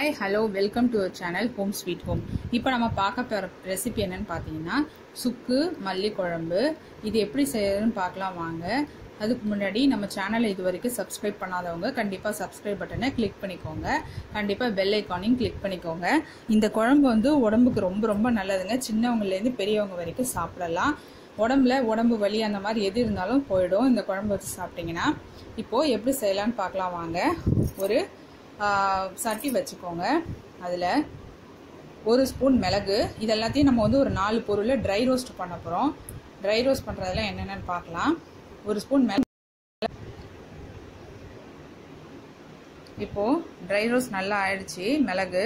hi hello welcome to our channel home sweet home இப்போ நம்ம பார்க்க போகிற ரெசிபி என்னன்னு பார்த்தீங்கன்னா சுக்கு மல்லி குழம்பு இது எப்படி செய்யறதுன்னு பார்க்கலாம் வாங்க அதுக்கு முன்னாடி நம்ம சேனலை இது வரைக்கும் சப்ஸ்கிரைப் பண்ணாதவங்க கண்டிப்பாக சப்ஸ்கிரைப் பட்டனை கிளிக் பண்ணிக்கோங்க கண்டிப்பாக பெல் ஐக்கானையும் கிளிக் பண்ணிக்கோங்க இந்த குழம்பு வந்து உடம்புக்கு ரொம்ப ரொம்ப நல்லதுங்க சின்னவங்கலேருந்து பெரியவங்க வரைக்கும் சாப்பிடலாம் உடம்புல உடம்பு வலி அந்த மாதிரி எது இருந்தாலும் போயிடும் இந்த குழம்பு வச்சு சாப்பிட்டீங்கன்னா இப்போது எப்படி செய்யலான்னு பார்க்கலாம் வாங்க ஒரு சட்டி வச்சுக்கோங்க அதில் ஒரு ஸ்பூன் மிளகு இது எல்லாத்தையும் நம்ம வந்து ஒரு நாலு பொருளை ட்ரை ரோஸ்ட் பண்ண போகிறோம் ட்ரை ரோஸ்ட் பண்ணுறதெல்லாம் என்னென்னு பார்க்கலாம் ஒரு ஸ்பூன் மிளகு இப்போது ட்ரை ரோஸ்ட் நல்லா ஆயிடுச்சு மிளகு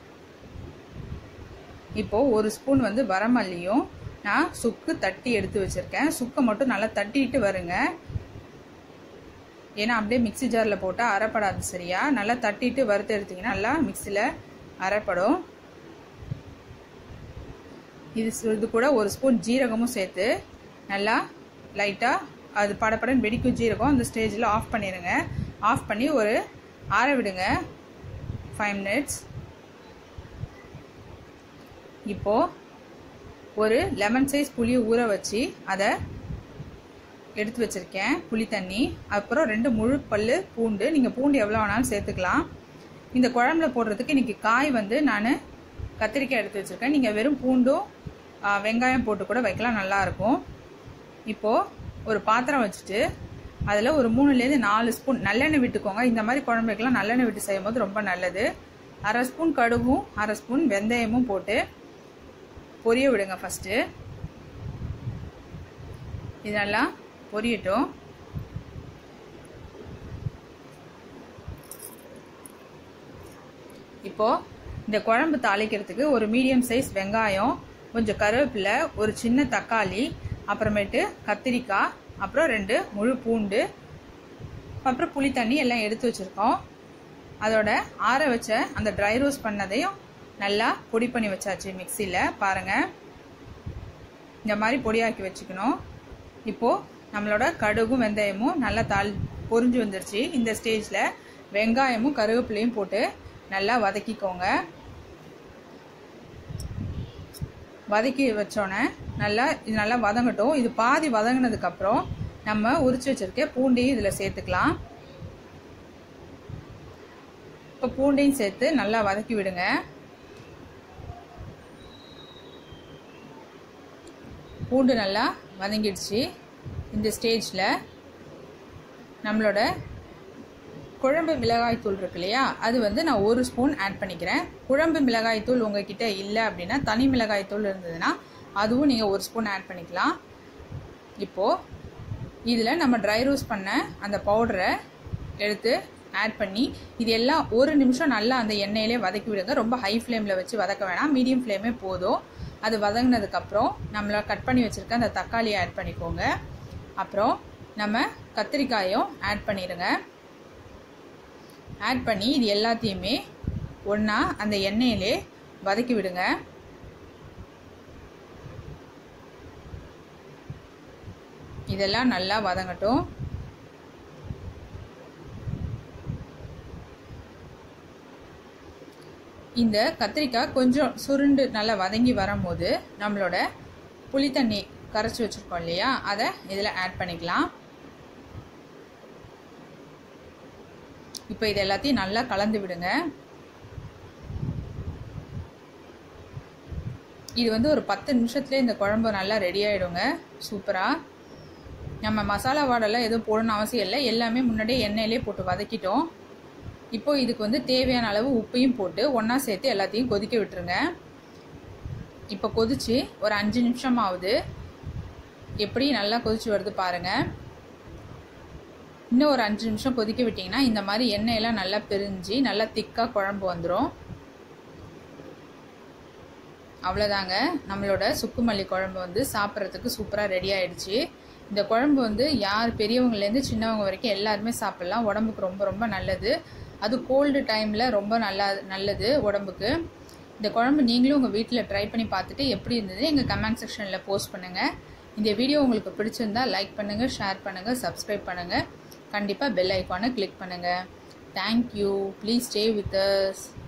இப்போது ஒரு ஸ்பூன் வந்து வரமல்லியும் நான் சுக்கு தட்டி எடுத்து வச்சுருக்கேன் சுக்கை மட்டும் நல்லா தட்டிட்டு வருங்க ஏன்னா அப்படியே மிக்சி ஜாரில் போட்டால் அரைப்படாது சரியா நல்லா தட்டிட்டு வறுத்து எடுத்திங்கன்னா நல்லா மிக்சியில் அரைப்படும் இது இது கூட ஒரு ஸ்பூன் ஜீரகமும் சேர்த்து நல்லா லைட்டாக அது படப்படன்னு வெடிக்கும் ஜீரகம் அந்த ஸ்டேஜில் ஆஃப் பண்ணிடுங்க ஆஃப் பண்ணி ஒரு ஆற விடுங்க ஃபைவ் மினிட்ஸ் இப்போது ஒரு லெமன் சைஸ் புளியை ஊற வச்சு அதை எடுத்து வச்சுருக்கேன் புளி தண்ணி அப்புறம் ரெண்டு முழு பல் பூண்டு நீங்கள் பூண்டு எவ்வளோ வேணாலும் சேர்த்துக்கலாம் இந்த குழம்புல போடுறதுக்கு இன்றைக்கி காய் வந்து நான் கத்திரிக்காய் எடுத்து வச்சுருக்கேன் நீங்கள் வெறும் பூண்டும் வெங்காயம் போட்டு கூட வைக்கலாம் நல்லாயிருக்கும் இப்போது ஒரு பாத்திரம் வச்சுட்டு அதில் ஒரு மூணுலேருந்து நாலு ஸ்பூன் நல்லெண்ணெய் விட்டுக்கோங்க இந்த மாதிரி குழம்பு வைக்கலாம் நல்லெண்ணெய் விட்டு செய்யும் போது ரொம்ப நல்லது அரை ஸ்பூன் கடுகும் அரை ஸ்பூன் வெந்தயமும் போட்டு பொரிய விடுங்க ஃபஸ்ட்டு இதெல்லாம் பொரியட்டும் இப்போ இந்த குழம்பு தாளிக்கிறதுக்கு ஒரு மீடியம் சைஸ் வெங்காயம் கொஞ்சம் கருவேப்பிலை ஒரு சின்ன தக்காளி அப்புறமேட்டு கத்திரிக்காய் அப்புறம் ரெண்டு முழு பூண்டு அப்புறம் புளி தண்ணி எல்லாம் எடுத்து வச்சுருக்கோம் அதோட ஆற வச்ச அந்த ட்ரை ரோஸ்ட் பண்ணதையும் நல்லா பொடி பண்ணி வச்சாச்சு மிக்சியில் பாருங்கள் இந்த மாதிரி பொடியாக்கி வச்சுக்கணும் இப்போது நம்மளோட கடுகும் வெந்தயமும் நல்லா தாள் பொறிஞ்சு வந்துருச்சு இந்த ஸ்டேஜில் வெங்காயமும் கருவேப்பிலையும் போட்டு நல்லா வதக்கிக்கோங்க வதக்கி வச்சோன்னே நல்லா இது நல்லா வதங்கட்டும் இது பாதி வதங்கினதுக்கப்புறம் நம்ம உரிச்சு வச்சிருக்க பூண்டையும் இதில் சேர்த்துக்கலாம் இப்போ பூண்டையும் சேர்த்து நல்லா வதக்கி விடுங்க பூண்டு நல்லா வதங்கிடுச்சு இந்த ஸ்டேஜில் நம்மளோட குழம்பு மிளகாய் தூள் இருக்கு இல்லையா அது வந்து நான் ஒரு ஸ்பூன் ஆட் பண்ணிக்கிறேன் குழம்பு மிளகாய் தூள் உங்ககிட்ட இல்லை அப்படின்னா தனி மிளகாய் தூள் இருந்ததுன்னா அதுவும் நீங்கள் ஒரு ஸ்பூன் ஆட் பண்ணிக்கலாம் இப்போது இதில் நம்ம ட்ரை ரோஸ்ட் பண்ண அந்த பவுடரை எடுத்து ஆட் பண்ணி இது எல்லாம் ஒரு நிமிஷம் நல்லா அந்த எண்ணெயிலே வதக்கி விடுங்க ரொம்ப ஹை ஃப்ளேமில் வச்சு வதக்க வேணாம் மீடியம் ஃப்ளேமே போதும் அது வதங்கினதுக்கப்புறம் நம்மள கட் பண்ணி வச்சுருக்க அந்த தக்காளியை ஆட் பண்ணிக்கோங்க அப்புறம் நம்ம கத்திரிக்காயும் ஆட் பண்ணிடுங்க ஆட் பண்ணி இது எல்லாத்தையுமே ஒன்றா அந்த எண்ணெயிலே வதக்கி விடுங்க இதெல்லாம் நல்லா வதங்கட்டும் இந்த கத்திரிக்காய் கொஞ்சம் சுருண்டு நல்லா வதங்கி வரும்போது நம்மளோட புளி தண்ணி கரைச்சி வச்சுருக்கோம் இல்லையா அதை இதில் ஆட் பண்ணிக்கலாம் இப்போ இது எல்லாத்தையும் நல்லா கலந்து விடுங்க இது வந்து ஒரு பத்து நிமிஷத்துலேயே இந்த குழம்பு நல்லா ரெடி ஆகிடுங்க சூப்பராக நம்ம மசாலா வாடெல்லாம் எதுவும் போடணும்னு அவசியம் இல்லை எல்லாமே முன்னாடியே எண்ணெயிலே போட்டு வதக்கிட்டோம் இப்போ இதுக்கு வந்து தேவையான அளவு உப்பையும் போட்டு ஒன்றா சேர்த்து எல்லாத்தையும் கொதிக்க விட்டுருங்க இப்போ கொதிச்சு ஒரு அஞ்சு நிமிஷம் ஆகுது எப்படி நல்லா கொதிச்சு வருது பாருங்கள் இன்னும் ஒரு அஞ்சு நிமிஷம் கொதிக்க விட்டிங்கன்னா இந்த மாதிரி எண்ணெயெல்லாம் நல்லா பிரிஞ்சு நல்லா திக்காக குழம்பு வந்துடும் அவ்வளோதாங்க நம்மளோட சுக்கு மல்லி குழம்பு வந்து சாப்பிட்றதுக்கு சூப்பராக ரெடி ஆயிடுச்சு இந்த குழம்பு வந்து யார் பெரியவங்கலேருந்து சின்னவங்க வரைக்கும் எல்லாருமே சாப்பிட்லாம் உடம்புக்கு ரொம்ப ரொம்ப நல்லது அது கோல்டு டைமில் ரொம்ப நல்லா நல்லது உடம்புக்கு இந்த குழம்பு நீங்களும் உங்கள் வீட்டில் ட்ரை பண்ணி பார்த்துட்டு எப்படி இருந்தது எங்கள் கமெண்ட் செக்ஷனில் போஸ்ட் பண்ணுங்கள் இந்த வீடியோ உங்களுக்கு பிடிச்சிருந்தா லைக் பண்ணுங்கள் ஷேர் பண்ணுங்கள் சப்ஸ்கிரைப் பண்ணுங்கள் கண்டிப்பாக பெல் ஐக்கானை கிளிக் பண்ணுங்கள் thank you please stay with as